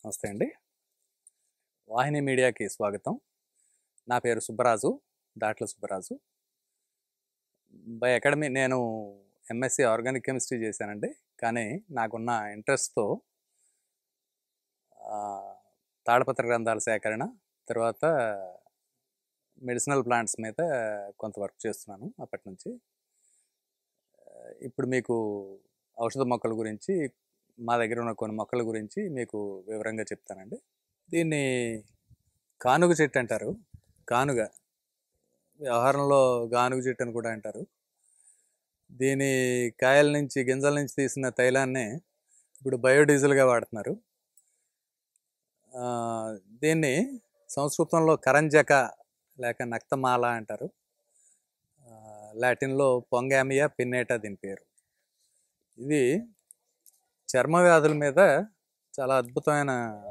నమస్తే అండి వాహిని మీడియాకి స్వాగతం నా పేరు సుబ్బరాజు దాట్ల సుబ్బరాజు బై అకాడమీ నేను ఎంఎస్సి ఆర్గానిక్ కెమిస్ట్రీ చేశానండి కానీ నాకున్న ఇంట్రెస్ట్తో తాడపత్ర గ్రంథాల సేకరణ తర్వాత మెడిసినల్ ప్లాంట్స్ మీద కొంత వర్క్ చేస్తున్నాను అప్పటి నుంచి ఆ, ఇప్పుడు మీకు ఔషధ మొక్కల గురించి మా దగ్గర ఉన్న కొన్ని మొక్కల గురించి మీకు వివరంగా చెప్తానండి దీన్ని కానుగ చెట్టు అంటారు కానుగ వ్యవహారంలో గానుగ చెట్టు అని కూడా అంటారు దీని కాయల నుంచి గింజల నుంచి తీసిన తైలాన్ని ఇప్పుడు బయోడీజిల్గా వాడుతున్నారు ఆ, దీన్ని సంస్కృతంలో కరంజక లేక నక్తమాల అంటారు ఆ, లాటిన్లో పొంగామియా పిన్నేటా దీని పేరు ఇది చర్మ వ్యాధుల మీద చాలా అద్భుతమైన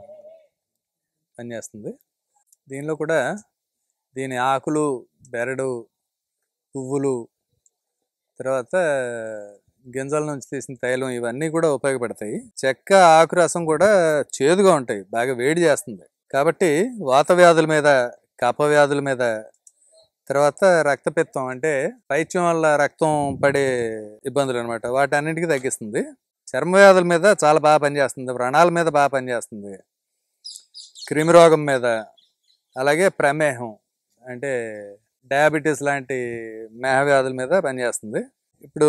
పనిచేస్తుంది దీనిలో కూడా దీని ఆకులు బెరడు పువ్వులు తర్వాత గింజల నుంచి తీసిన తైలం ఇవన్నీ కూడా ఉపయోగపడతాయి చెక్క ఆకు రసం కూడా చేదుగా ఉంటాయి బాగా వేడి చేస్తుంది కాబట్టి వాత వ్యాధుల మీద కఫ వ్యాధుల మీద తర్వాత రక్తపిత్తం అంటే పైత్యం వల్ల రక్తం పడే ఇబ్బందులు అనమాట వాటన్నిటికీ తగ్గిస్తుంది చర్మ వ్యాధుల మీద చాలా బాగా పనిచేస్తుంది వ్రణాల మీద బాగా పనిచేస్తుంది క్రిమి రోగం మీద అలాగే ప్రమేహం అంటే డయాబెటీస్ లాంటి మేహ వ్యాధుల మీద పనిచేస్తుంది ఇప్పుడు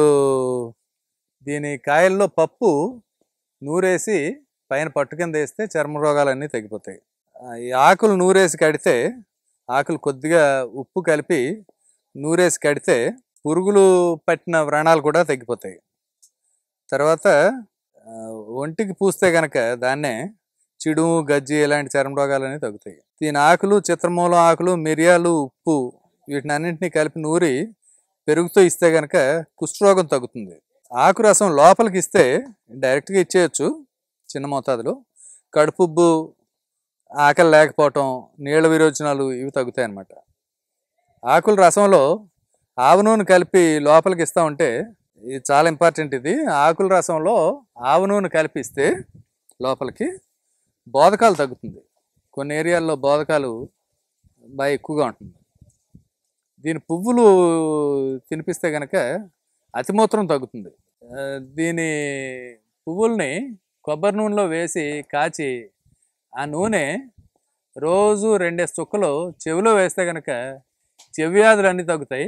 దీని కాయల్లో పప్పు నూరేసి పైన పట్టు కింద వేస్తే చర్మ రోగాలన్నీ తగ్గిపోతాయి ఆ, ఈ ఆకులు నూరేసి కడితే ఆకులు కొద్దిగా ఉప్పు కలిపి నూరేసి కడితే పురుగులు పట్టిన వ్రణాలు కూడా తగ్గిపోతాయి తర్వాత ఆ, ఒంటికి పూస్తే గనక దాన్నే చిడుము గజ్జి ఇలాంటి చర్మ రోగాలన్నీ తగ్గుతాయి దీని ఆకులు చిత్రమూలం ఆకులు మిరియాలు ఉప్పు వీటిని అన్నింటినీ కలిపి నూరి పెరుగుతో ఇస్తే గనక కుష్ఠరోగం తగ్గుతుంది ఆకు రసం లోపలికి ఇస్తే డైరెక్ట్గా ఇచ్చేయచ్చు చిన్న మోతాదులో కడుపుబ్బు ఆకలి లేకపోవటం నీళ్ళ విరోచనాలు ఇవి తగ్గుతాయి అన్నమాట ఆకుల రసంలో ఆవు నూనె కలిపి లోపలికి ఇస్తా ఉంటే ఇది చాలా ఇంపార్టెంట్ ఇది ఆకుల రసంలో ఆవు నూనె కలిపిస్తే లోపలికి బోధకాలు తగ్గుతుంది కొన్ని ఏరియాల్లో బోధకాలు బాగా ఎక్కువగా ఉంటుంది దీని పువ్వులు తినిపిస్తే కనుక అతిమూత్రం తగ్గుతుంది ఆ, దీని పువ్వుల్ని కొబ్బరి నూనెలో వేసి కాచి ఆ నూనె రోజు రెండేసి చుక్కలు చెవిలో వేస్తే కనుక చెవి వ్యాధులు అన్నీ తగ్గుతాయి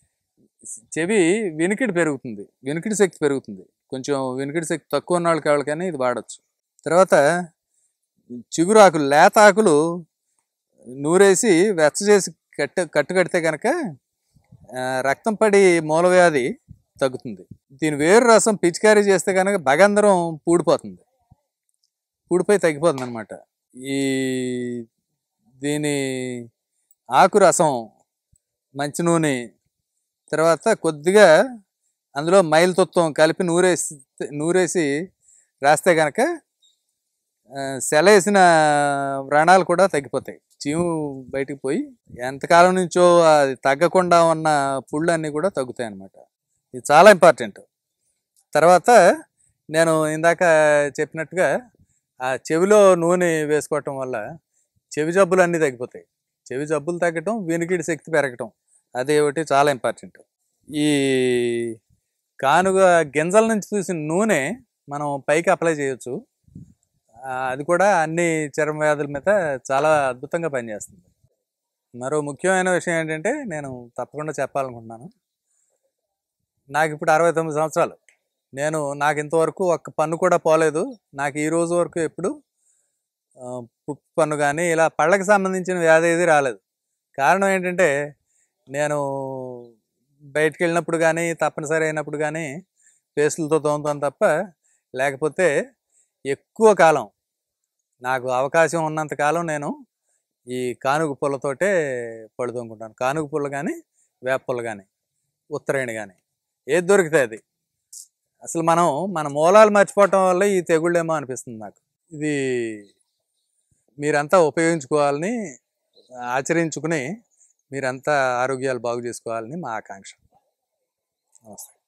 చెవి వినికిడి పెరుగుతుంది వినికిడి శక్తి పెరుగుతుంది కొంచెం వినికిడి శక్తి తక్కువ ఉన్న వాళ్ళకి ఎవరికైనా ఇది వాడచ్చు తర్వాత చిగురాకులు లేత ఆకులు నూరేసి వెచ్చ చేసి కట్టు కట్టు కడితే కనుక ఆ, రక్తం పడి మూలవ్యాధి తగ్గుతుంది దీని వేరు రసం పిచికారీ చేస్తే కనుక బగంధరం పూడిపోతుంది పూడిపోయి తగ్గిపోతుంది అనమాట ఈ దీని ఆకు రసం మంచి నూనె తర్వాత కొద్దిగా అందులో మైలుతత్వం కలిపి నూరేసి నూరేసి రాస్తే కనుక ఆ, సెలేసిన వ్రణాలు కూడా తగ్గిపోతాయి చీము బయటికి పోయి ఎంతకాలం నుంచో అది తగ్గకుండా ఉన్న పుళ్ళు అన్నీ కూడా తగ్గుతాయి అన్నమాట ఇది చాలా ఇంపార్టెంట్ తర్వాత నేను ఇందాక చెప్పినట్టుగా ఆ చెవిలో నూనె వేసుకోవటం వల్ల చెవి జబ్బులు అన్నీ తగ్గిపోతాయి చెవి జబ్బులు తగ్గటం వినికిడి శక్తి పెరగటం అది ఒకటి చాలా ఇంపార్టెంట్ ఈ కానుగ గింజల నుంచి చూసిన నూనె మనం పైకి అప్లై చేయొచ్చు ఆ, అది కూడా అన్ని చర్మ వ్యాధుల మీద చాలా అద్భుతంగా పనిచేస్తుంది మరో ముఖ్యమైన విషయం ఏంటంటే నేను తప్పకుండా చెప్పాలనుకుంటున్నాను నాకు ఇప్పుడు అరవై తొమ్మిది సంవత్సరాలు నేను నాకు ఇంతవరకు ఒక్క పన్ను కూడా పోలేదు నాకు ఈ రోజు వరకు ఎప్పుడు ఆ, పుప్పు పన్ను కానీ ఇలా పళ్ళకి సంబంధించిన వ్యాధి ఏది రాలేదు కారణం ఏంటంటే నేను బయటికి వెళ్ళినప్పుడు కానీ తప్పనిసరి అయినప్పుడు కానీ పేస్టులతో తోముతాను తప్ప లేకపోతే ఎక్కువ కాలం నాకు అవకాశం ఉన్నంత కాలం నేను ఈ కానుగ పుల్లతోటే పళ్ళు తోముకుంటాను కానుగ పుల్ల కానీ వేప పుల్ల కానీ ఉత్తరాయణ కానీ ఏది దొరికితే అది అసలు మనం మన మూలాలు మర్చిపోవటం వల్ల ఈ తెగుళ్ళేమో అనిపిస్తుంది నాకు ఇది మీరంతా ఉపయోగించుకోవాలని ఆచరించుకుని మీరంతా ఆరోగ్యాలు బాగు చేసుకోవాలని మా ఆకాంక్ష నమస్తే